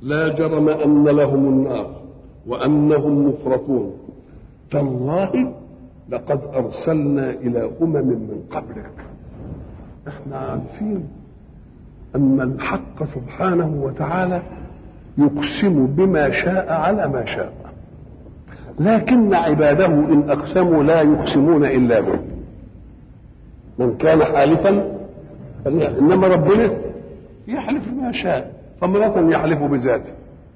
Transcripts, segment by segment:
لا جرم أن لهم النار وأنهم مفرطون تالله لقد أرسلنا إلى أمم من قبلك احنا عارفين أن الحق سبحانه وتعالى يقسم بما شاء على ما شاء لكن عباده إن أقسموا لا يقسمون إلا به من كان حالفا إنما ربنا يحلف ما شاء فمرة يحلف بذاته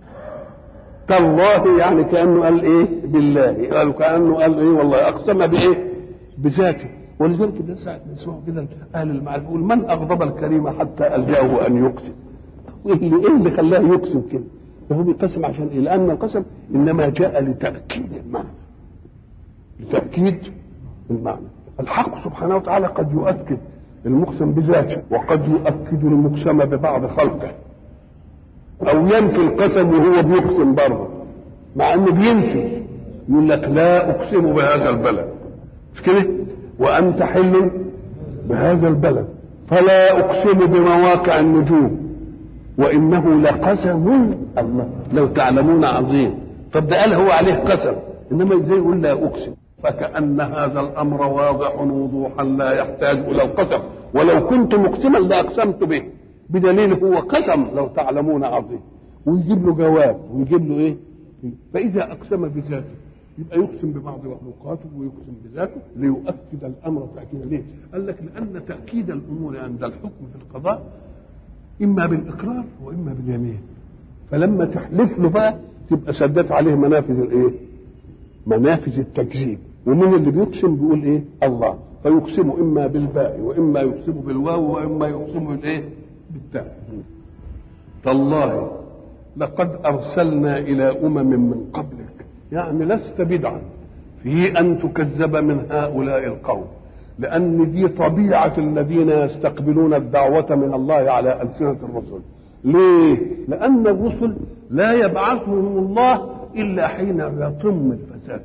تالله يعني كأنه قال إيه بالله قالوا كأنه قال إيه والله أقسم بإيه بذاته ولذلك ده ساعة نسمعه كده أهل المعرفة يقول من أغضب الكريم حتى ألجأه أن يقسم إيه اللي إيه اللي خلاه يقسم كده فهو بيقسم عشان إيه لأن القسم إنما جاء لتأكيد المعنى لتأكيد المعنى الحق سبحانه وتعالى قد يؤكد المقسم بذاته وقد يؤكد المقسم ببعض خلقه او ينفي القسم وهو بيقسم برضه مع انه بينفي يقول لك لا اقسم بهذا البلد مش كده وانت حل بهذا البلد فلا اقسم بمواقع النجوم وانه لقسم الله لو تعلمون عظيم طب ده قال هو عليه قسم انما ازاي يقول لا اقسم فكأن هذا الأمر واضح وضوحا لا يحتاج إلى القسم ولو كنت مقسما لأقسمت به بدليل هو قسم لو تعلمون عظيم ويجيب له جواب ويجيب له إيه فإذا أقسم بذاته يبقى يقسم ببعض مخلوقاته ويقسم بذاته ليؤكد الأمر تأكيدا ليه؟ قال لك لأن تأكيد الأمور عند الحكم في القضاء إما بالإقرار وإما باليمين فلما تحلف له بقى تبقى سدت عليه منافذ الإيه؟ منافذ التكذيب ومن اللي بيقسم بيقول ايه الله فيقسم اما بالباء واما يقسم بالواو واما يقسم بالايه بالتاء تالله لقد ارسلنا الى امم من قبلك يعني لست بدعا في ان تكذب من هؤلاء القوم لان دي طبيعه الذين يستقبلون الدعوه من الله على السنه الرسل ليه لان الرسل لا يبعثهم الله الا حين يطم الفساد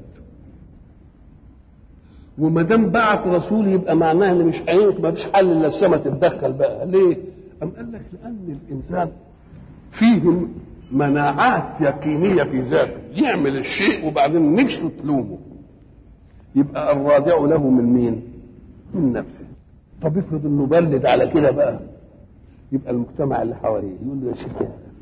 وما دام بعت رسول يبقى معناه ان مش هينفع ما فيش حل الا السماء تتدخل بقى ليه؟ أم قال لك لأن الإنسان فيه مناعات يقينية في ذاته يعمل الشيء وبعدين نفسه تلومه يبقى الرادع له من مين؟ من نفسه طب افرض انه بلد على كده بقى يبقى المجتمع اللي حواليه يقول له يا شيخ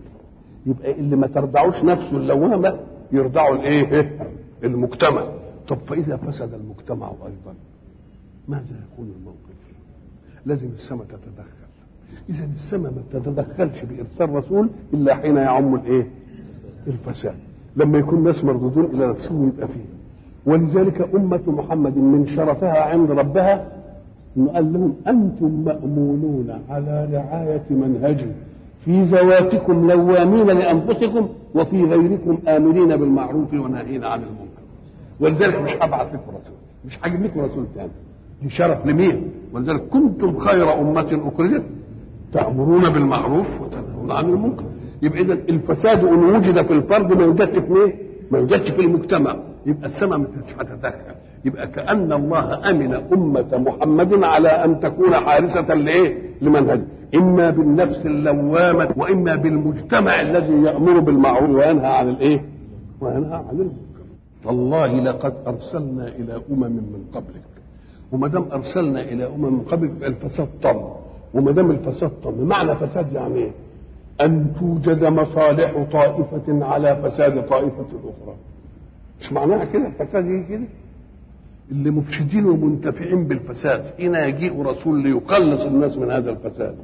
يبقى اللي ما ترضعوش نفسه اللوامه يرضعوا الايه؟ المجتمع طب فاذا فسد المجتمع ايضا ماذا يكون الموقف؟ لازم السماء تتدخل اذا السماء ما تتدخلش بارسال رسول الا حين يعم الايه؟ الفساد لما يكون الناس مردودون الى نفسهم يبقى فيه ولذلك أمة محمد من شرفها عند ربها انه قال لهم انتم مامونون على رعايه منهجي في ذواتكم لوامين لانفسكم وفي غيركم امرين بالمعروف وناهين عن المنكر ولذلك مش هبعث لكم رسول مش هجيب لكم رسول ثاني دي شرف لمين ولذلك كنتم خير امه اخرجت تامرون بالمعروف وتنهون عن المنكر يبقى اذا الفساد ان وجد في الفرد ما يوجدش في ايه؟ ما يوجدش في المجتمع يبقى السماء مش هتتدخل يبقى كأن الله أمن أمة محمد على أن تكون حارسة لإيه؟ لمنهج إما بالنفس اللوامة وإما بالمجتمع الذي يأمر بالمعروف وينهى عن الإيه؟ وينهى عن المنكر والله لقد أرسلنا إلى أمم من قبلك وما دام أرسلنا إلى أمم من قبلك الفساد طم وما دام الفساد طم معنى فساد يعني إيه؟ أن توجد مصالح طائفة على فساد طائفة أخرى مش معناها كده الفساد يجي كده اللي مفسدين ومنتفعين بالفساد حين يجيء رسول ليخلص الناس من هذا الفساد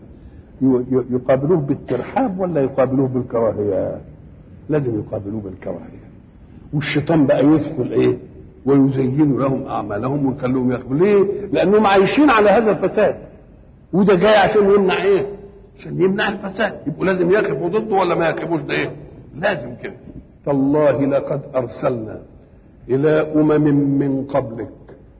يقابلوه بالترحاب ولا يقابلوه بالكراهيه لازم يقابلوه بالكراهيه والشيطان بقى يدخل ايه ويزين لهم اعمالهم ويخليهم ياخذوا ليه لانهم عايشين على هذا الفساد وده جاي عشان يمنع ايه عشان يمنع الفساد يبقوا لازم يقفوا ضده ولا ما يقفوش ده ايه لازم كده تالله لقد ارسلنا الى امم من قبلك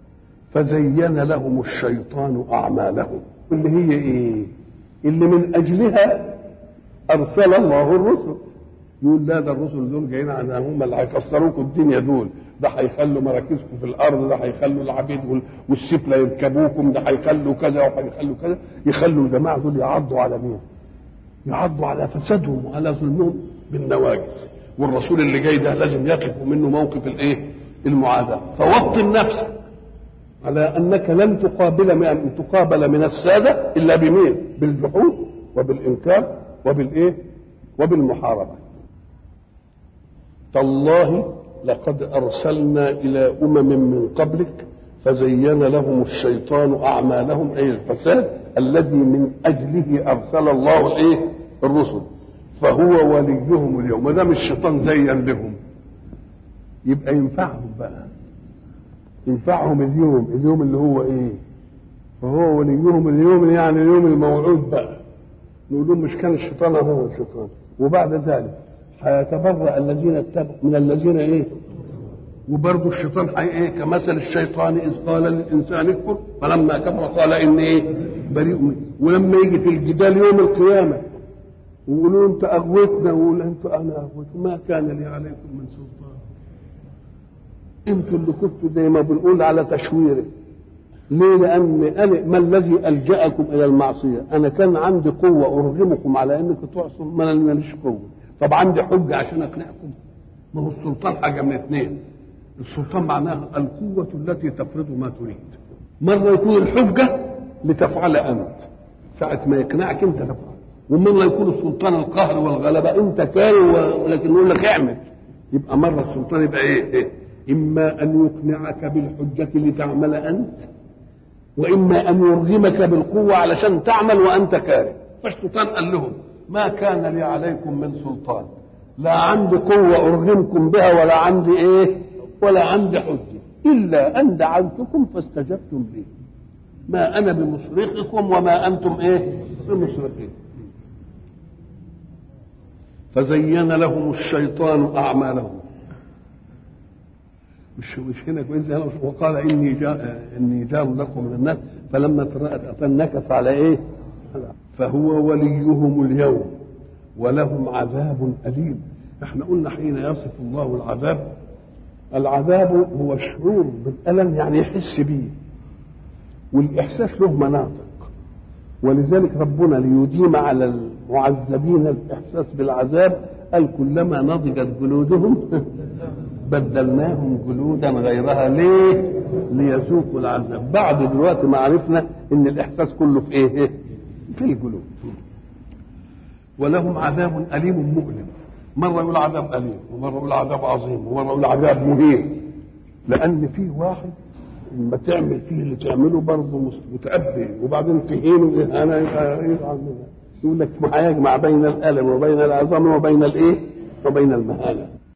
فزين لهم الشيطان اعمالهم اللي هي ايه اللي من اجلها ارسل الله الرسل يقول لا ده الرسل دول جايين عن هم اللي هيكسروكم الدنيا دول ده هيخلوا مراكزكم في الارض ده هيخلوا العبيد والسفلى يركبوكم ده هيخلوا كذا وهيخلوا كذا يخلوا الجماعه دول يعضوا على مين؟ يعضوا على فسادهم وعلى ظلمهم بالنواجذ والرسول اللي جاي ده لازم يقف منه موقف الايه المعاداه فوطن نفسك على انك لن تقابل من تقابل من الساده الا بمين بالجحود وبالانكار وبالايه وبالمحاربه تالله لقد ارسلنا الى امم من قبلك فزين لهم الشيطان اعمالهم اي الفساد الذي من اجله ارسل الله الايه الرسل فهو وليهم اليوم ما دام الشيطان زين لهم يبقى ينفعهم بقى ينفعهم اليوم اليوم اللي هو ايه فهو وليهم اليوم يعني اليوم الموعود بقى نقول لهم مش كان الشيطان هو الشيطان وبعد ذلك هيتبرأ الذين اتبعوا من الذين ايه وبرضه الشيطان حي ايه كمثل الشيطان اذ قال للانسان اكفر فلما كفر قال اني ايه بريء منه ولما يجي في الجدال يوم القيامه ويقولوا انت اغويتنا ويقول انت انا اغويت ما كان لي عليكم من سلطان انتوا اللي كنتوا زي ما بنقول على تشويري ليه لان انا ما الذي الجاكم الى المعصيه انا كان عندي قوه ارغمكم على انكم تعصوا ما انا ماليش قوه طب عندي حجه عشان اقنعكم ما هو السلطان حاجه من اثنين السلطان معناها القوه التي تفرض ما تريد مره يكون الحجه لتفعل انت ساعه ما يقنعك انت تفعل ومره يكون السلطان القهر والغلبه انت كاره ولكن يقول لك اعمل يبقى مره السلطان يبقى ايه, إيه؟ اما ان يقنعك بالحجه لتعمل انت واما ان يرغمك بالقوه علشان تعمل وانت كاره فالشيطان قال لهم ما كان لي عليكم من سلطان لا عندي قوه ارغمكم بها ولا عندي ايه ولا عندي حجه الا ان دعوتكم فاستجبتم لي ما انا بمصرخكم وما انتم ايه بمصرخين فزين لهم الشيطان اعمالهم مش مش هنا كويس وقال اني جاء اني جار لكم من الناس فلما تراءت فنكس على ايه؟ فهو وليهم اليوم ولهم عذاب اليم احنا قلنا حين يصف الله العذاب العذاب هو الشعور بالالم يعني يحس به والاحساس له مناطق ولذلك ربنا ليديم على المعذبين الاحساس بالعذاب قال كلما نضجت جلودهم بدلناهم جلودا غيرها ليه؟ ليذوقوا العذاب بعد دلوقتي ما عرفنا ان الاحساس كله في ايه؟ في الجلود ولهم عذاب اليم مؤلم مره يقول عذاب اليم ومره يقول عذاب عظيم ومره يقول عذاب مهين لان في واحد لما تعمل فيه اللي تعمله برضه متأبي وبعدين تهينه اهانه يزعل منها يقول لك ما هيجمع بين الالم وبين العظام وبين الايه؟ وبين المهانه